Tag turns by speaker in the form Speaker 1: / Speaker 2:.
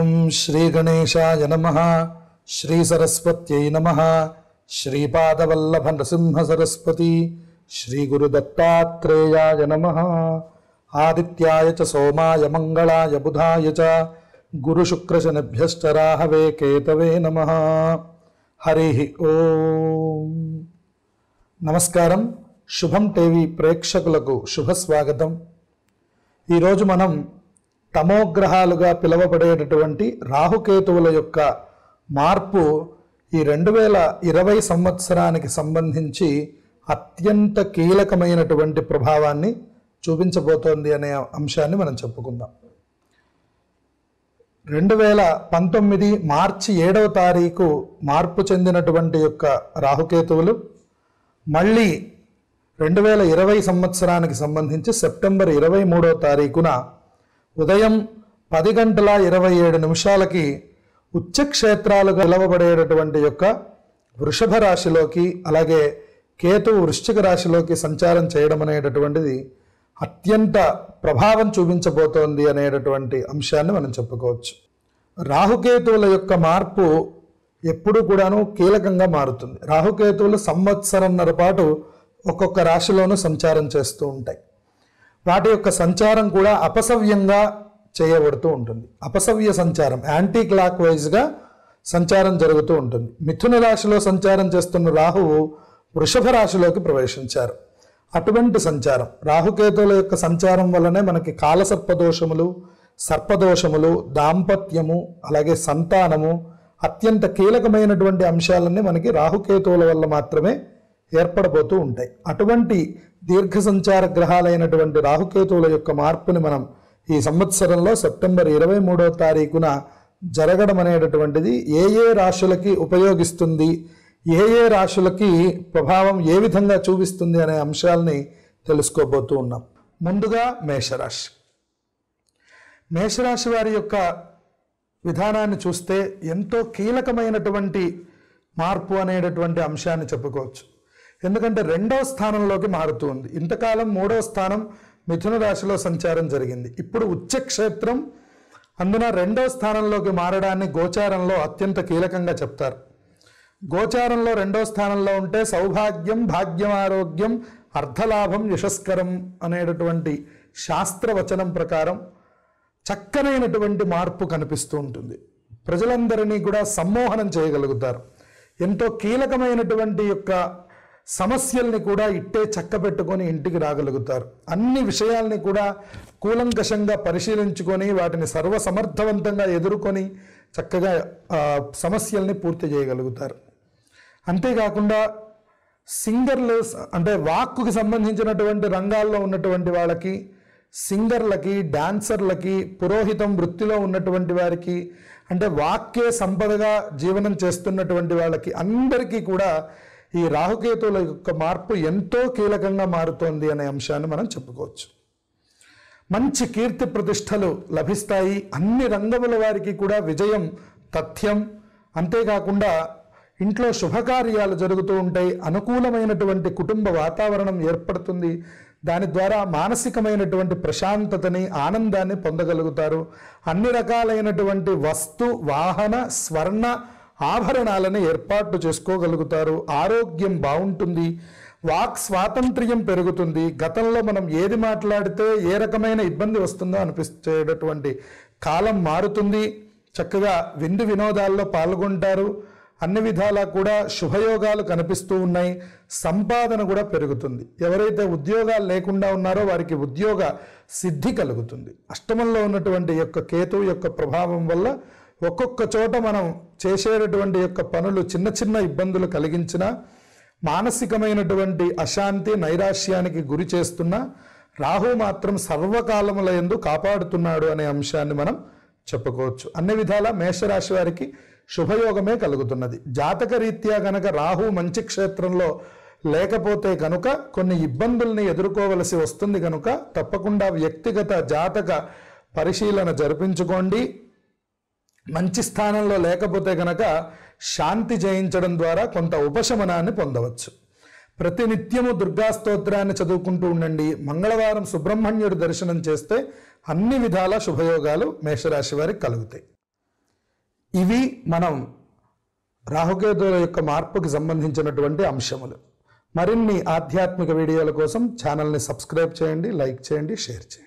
Speaker 1: ఓం శ్రీ గణేశాయ నమ శ్రీ సరస్వత్యై నమ శ్రీపాదవల్లభ నృసింహ సరస్వతి శ్రీ గురు దత్తాత్రేయాయ నమ ఆదిత్యాయ చ సోమాయ మంగళాయ బుధాయ చ గురు శుక్రశనభ్యశ్చ రాహవే కేతవే నమ హరి ఓం నమస్కారం శుభం టీవీ ప్రేక్షకులకు శుభ స్వాగతం ఈరోజు మనం తమోగ్రహాలుగా పిలువబడేటటువంటి రాహుకేతువుల యొక్క మార్పు ఈ రెండు వేల ఇరవై సంవత్సరానికి సంబంధించి అత్యంత కీలకమైనటువంటి ప్రభావాన్ని చూపించబోతోంది అనే అంశాన్ని మనం చెప్పుకుందాం రెండు వేల పంతొమ్మిది మార్చి ఏడవ తారీఖు మార్పు చెందినటువంటి యొక్క రాహుకేతువులు మళ్ళీ రెండు వేల ఇరవై సంవత్సరానికి సంబంధించి సెప్టెంబర్ ఇరవై మూడో తారీఖున ఉదయం పది గంటల ఇరవై ఏడు నిమిషాలకి ఉచ్చక్షేత్రాలుగా పిలువబడేటటువంటి యొక్క వృషభ రాశిలోకి అలాగే కేతువు వృశ్చిక రాశిలోకి సంచారం చేయడం అనేటటువంటిది అత్యంత ప్రభావం చూపించబోతోంది అనేటటువంటి అంశాన్ని మనం చెప్పుకోవచ్చు రాహుకేతువుల యొక్క మార్పు ఎప్పుడు కూడాను కీలకంగా మారుతుంది రాహుకేతువులు సంవత్సరంన్నర పాటు ఒక్కొక్క రాశిలోనూ సంచారం చేస్తూ ఉంటాయి వాటి యొక్క సంచారం కూడా అపసవ్యంగా చేయబడుతూ ఉంటుంది అపసవ్య సంచారం యాంటీ క్లాక్ వైజ్గా సంచారం జరుగుతూ ఉంటుంది మిథున రాశిలో సంచారం చేస్తున్న రాహువు వృషభ రాశిలోకి ప్రవేశించారు అటువంటి సంచారం రాహుకేతువుల యొక్క సంచారం వల్లనే మనకి కాలసర్పదోషములు సర్పదోషములు దాంపత్యము అలాగే సంతానము అత్యంత కీలకమైనటువంటి అంశాలన్నీ మనకి రాహుకేతువుల వల్ల మాత్రమే ఏర్పడబోతూ ఉంటాయి అటువంటి దీర్ఘ సంచార గ్రహాలైనటువంటి రాహుకేతువుల యొక్క మార్పుని మనం ఈ సంవత్సరంలో సెప్టెంబర్ ఇరవై మూడో తారీఖున జరగడం అనేటటువంటిది ఏ ఏ రాశులకి ఉపయోగిస్తుంది ఏ ఏ రాశులకి ప్రభావం ఏ విధంగా చూపిస్తుంది అనే అంశాలని తెలుసుకోబోతూ ఉన్నాం ముందుగా మేషరాశి మేషరాశి వారి యొక్క విధానాన్ని చూస్తే ఎంతో కీలకమైనటువంటి మార్పు అనేటటువంటి అంశాన్ని చెప్పుకోవచ్చు ఎందుకంటే రెండవ స్థానంలోకి మారుతూ ఉంది ఇంతకాలం మూడవ స్థానం మిథున రాశిలో సంచారం జరిగింది ఇప్పుడు ఉచ్చక్షేత్రం అందున రెండవ స్థానంలోకి మారడాన్ని గోచారంలో అత్యంత కీలకంగా చెప్తారు గోచారంలో రెండో స్థానంలో ఉంటే సౌభాగ్యం భాగ్యం ఆరోగ్యం అర్ధలాభం యశస్కరం అనేటటువంటి శాస్త్రవచనం ప్రకారం చక్కనైనటువంటి మార్పు కనిపిస్తూ ఉంటుంది ప్రజలందరినీ కూడా సమ్మోహనం చేయగలుగుతారు ఎంతో కీలకమైనటువంటి యొక్క సమస్యల్ని కూడా ఇట్టే చక్క పెట్టుకొని ఇంటికి రాగలుగుతారు అన్ని విషయాల్ని కూడా కూలంకషంగా పరిశీలించుకొని వాటిని సర్వసమర్థవంతంగా ఎదుర్కొని చక్కగా ఆ, సమస్యల్ని పూర్తి చేయగలుగుతారు అంతేకాకుండా సింగర్లు అంటే వాక్కుకి సంబంధించినటువంటి రంగాల్లో ఉన్నటువంటి వాళ్ళకి సింగర్లకి డాన్సర్లకి పురోహితం వృత్తిలో ఉన్నటువంటి వారికి అంటే వాక్యే సంపదగా జీవనం చేస్తున్నటువంటి వాళ్ళకి అందరికీ కూడా ఈ రాహుకేతువుల యొక్క మార్పు ఎంతో కీలకంగా మారుతోంది అనే అంశాన్ని మనం చెప్పుకోవచ్చు మంచి కీర్తి ప్రతిష్టలు లభిస్తాయి అన్ని రంగముల వారికి కూడా విజయం తథ్యం అంతేకాకుండా ఇంట్లో శుభకార్యాలు జరుగుతూ ఉంటాయి అనుకూలమైనటువంటి కుటుంబ వాతావరణం ఏర్పడుతుంది దాని ద్వారా మానసికమైనటువంటి ప్రశాంతతని ఆనందాన్ని పొందగలుగుతారు అన్ని రకాలైనటువంటి వస్తు వాహన స్వర్ణ ఆభరణాలను ఏర్పాటు చేసుకోగలుగుతారు ఆరోగ్యం బాగుంటుంది వాక్ స్వాతంత్ర్యం పెరుగుతుంది గతంలో మనం ఏది మాట్లాడితే ఏ రకమైన ఇబ్బంది వస్తుందో అనిపించేటటువంటి కాలం మారుతుంది చక్కగా విందు వినోదాల్లో పాల్గొంటారు అన్ని విధాలా కూడా శుభయోగాలు కనిపిస్తూ ఉన్నాయి సంపాదన కూడా పెరుగుతుంది ఎవరైతే ఉద్యోగాలు లేకుండా ఉన్నారో వారికి ఉద్యోగ సిద్ధి కలుగుతుంది అష్టమంలో ఉన్నటువంటి యొక్క కేతువు యొక్క ప్రభావం వల్ల ఒక్కొక్క చోట మనం చేసేటటువంటి యొక్క పనులు చిన్న చిన్న ఇబ్బందులు కలిగించినా మానసికమైనటువంటి అశాంతి నైరాశ్యానికి గురి చేస్తున్న రాహు మాత్రం సర్వకాలముల ఎందు కాపాడుతున్నాడు అనే అంశాన్ని మనం చెప్పుకోవచ్చు అన్ని విధాల మేషరాశి వారికి శుభయోగమే కలుగుతున్నది జాతక రీత్యా గనక రాహు మంచి క్షేత్రంలో లేకపోతే కనుక కొన్ని ఇబ్బందుల్ని ఎదుర్కోవలసి వస్తుంది కనుక తప్పకుండా వ్యక్తిగత జాతక పరిశీలన జరిపించుకోండి మంచి స్థానంలో లేకపోతే గనక శాంతి జయించడం ద్వారా కొంత ఉపశమనాన్ని పొందవచ్చు ప్రతినిత్యము దుర్గా స్తోత్రాన్ని చదువుకుంటూ ఉండండి మంగళవారం సుబ్రహ్మణ్యుడి దర్శనం చేస్తే అన్ని విధాల శుభయోగాలు మేషరాశి వారికి కలుగుతాయి ఇవి మనం రాహుకేతుల యొక్క మార్పుకి సంబంధించినటువంటి అంశములు మరిన్ని ఆధ్యాత్మిక వీడియోల కోసం ఛానల్ని సబ్స్క్రైబ్ చేయండి లైక్ చేయండి షేర్ చేయండి